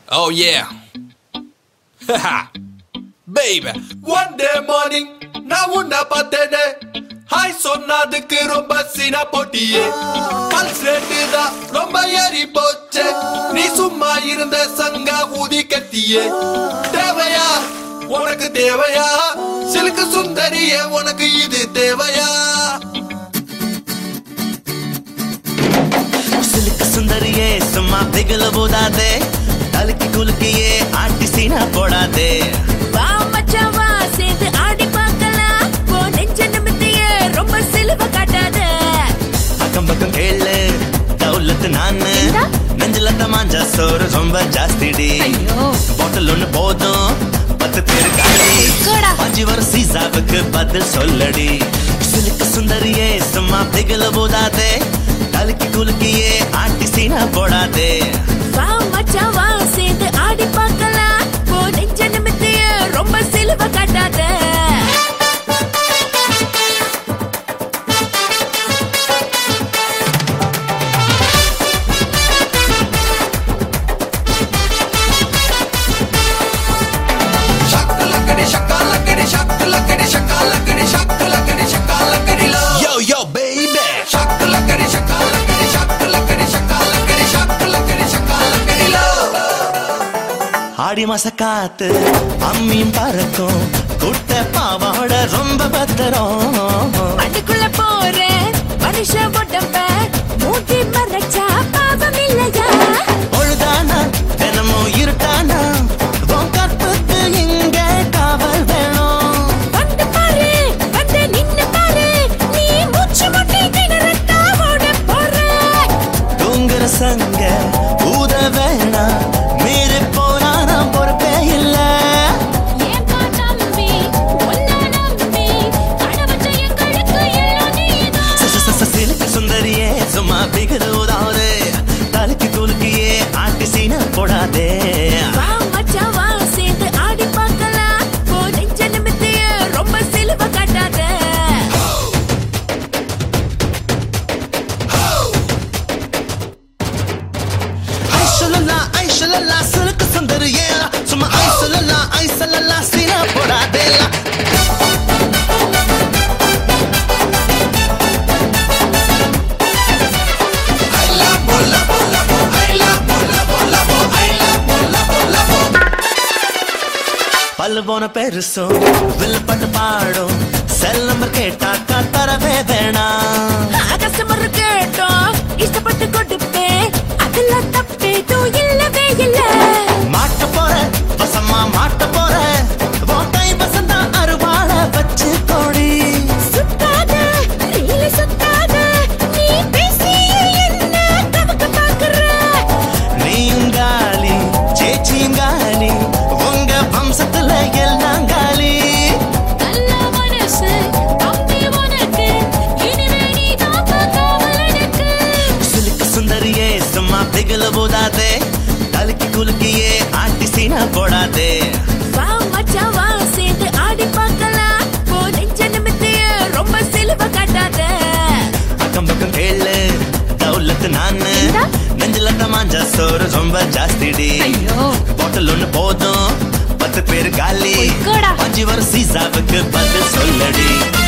Oh yeah. Baby. One day morning நான் உன்னை பார்த்தேனே ஹாய் சொன்னதுக்கு ரொம்ப சீனா போட்டியே பல்ஸ் ரேட்டு தான் ரொம்ப ஏறி போச்சே நீ சும்மா இருந்த சங்க ஊதி கத்தியே தேவையா உனக்கு தேவையா சிலுக்கு சுந்தரியே உனக்கு இது தேவையா சிலுக்கு சுந்தரியே சும்மா திகழ போதாதே தலுக்கி குலுக்கியே ஆட்டி சீனா போடாதே வா மச்சான் வா சேர்ந்து ஆடி பார்க்கலாம் போ நெஞ்ச நிமித்தியே ரொம்ப சிலுவ காட்டாத அக்கம் பக்கம் கேளு தௌலத்து நானு இந்தா. நெஞ்சில தமாஞ்சா சோறு ரொம்ப ஜாஸ்திடி ஐயோ. பாட்டில் ஒண்ணு போதும் பத்து பேரு காலி கோடா. அஞ்சு வரும் சீசாவுக்கு பதில் சொல்லடி சிலுக்கு சுந்தரியே சும்மா திகழ போதாதே தலுக்கி குலுக்கியே ஆட்டி சீனா போடாதே வா மச்சான் வா சேர்ந்து ஆடி பார்க்கலாம் போ நெஞ்ச நிமித்தியே ரொம்ப சிலுவ காட்டாத ஷக்கலக்கடி ஷக்கலக்கடி ஷக்கலக்கடி ஷக்கலக்கடி ஷக்கலக்கடி ஷக்கலக்கடி லோ யோ யோ பேபி ஷக்கலக்கடி ஷக்கலக்கடி ஷக்கலக்கடி ஷக்கலக்கடி ஷக்கலக்கடி ஷக்கலக்கடி லோ ஆடி மாச காத்து அம்மியும் பறக்கும் குட்ட பாவாட ரொம்ப பத்திரம் அதுக்குள்ள போற மனுஷ உடம்ப மூடி மறைச்சா பாவம் இல்லையா பொழுதானா தினமும் இருட்டானா உன் கற்புக்கு இங்க காவல் வேணும் வந்து பாரு வந்து நின்னு பாரு நீ மூச்சு முட்டி கிணறத்தா ஓட போற தூங்குற சங்க ஊத வேணாம் மீறி போனா நான் பொறுப்பே இல்ல ஏன்பா தம்பி உன்னை நம்பி கனவற்ற எங்களுக்கு எல்லாம் நீதான் ச- ச- ச- சிலுக்கு சுந்தரியே சும்மா பிகழுதாதே தலைக்கு குலுக்கியே ஆட்டி சீனா போடாதே வா மச்சான் வா சேர்ந்து ஆடி பார்க்கலாம் போ நெஞ்ச நிமித்திய ரொம்ப சிலுவ காட்டாத ஐஷலல்லா ஐஷலல்லா சிலுக்கு சுந்தரியே சும்மா ஐசலல்லா ஐசலல்லா சீனா போடாதே பல்லு போன பெருசும் வில்லுப்பட்டு பாடும் செல் நம்பர் கேட்டாக்கா தரவே வேணாம் கஸ்டமர் கேட்டோம் இஷ்டப்பட்டு கொடுப்பேன் அதுல தப்பேதும் இல்லவே இல்ல மாட்ட போற வசமா மாட்ட போற ஓட்டை வசந்தா அருவாள வச்சு கோடி சுத்தாத ரீல சுத்தாத நீ பேசி என்ன தவக்க பாக்குற நீயும் காலி சேச்சியும் காலி உங்க வம்சத்துல எல்லாம் காலி நல்ல மனசு தம்பி உனக்கு இனிமே நீ தான் காவல் எனக்கு சிலுக்கு சுந்தரியே சும்மா திகழ போதாதே தலுக்கி குலுக்கியே ஆட்டி சீனா போடாதே வா மச்சான் வா சேர்ந்து ஆடி பார்க்கலாம் போ நெஞ்ச நிமித்திய ரொம்ப சிலுவ காட்டாத அக்கம் பக்கம் கேளு தௌலத்து நானு இந்தா. நெஞ்சில தமாஞ்சா சோறு ரொம்ப ஜாஸ்திடி ஐயோ. பாட்டில் ஒண்ணு போதும் பத்து பேரு காலி பொய்க்கோடா. அஞ்சு வரும் சீசாவுக்கு பதில் சொல்லடி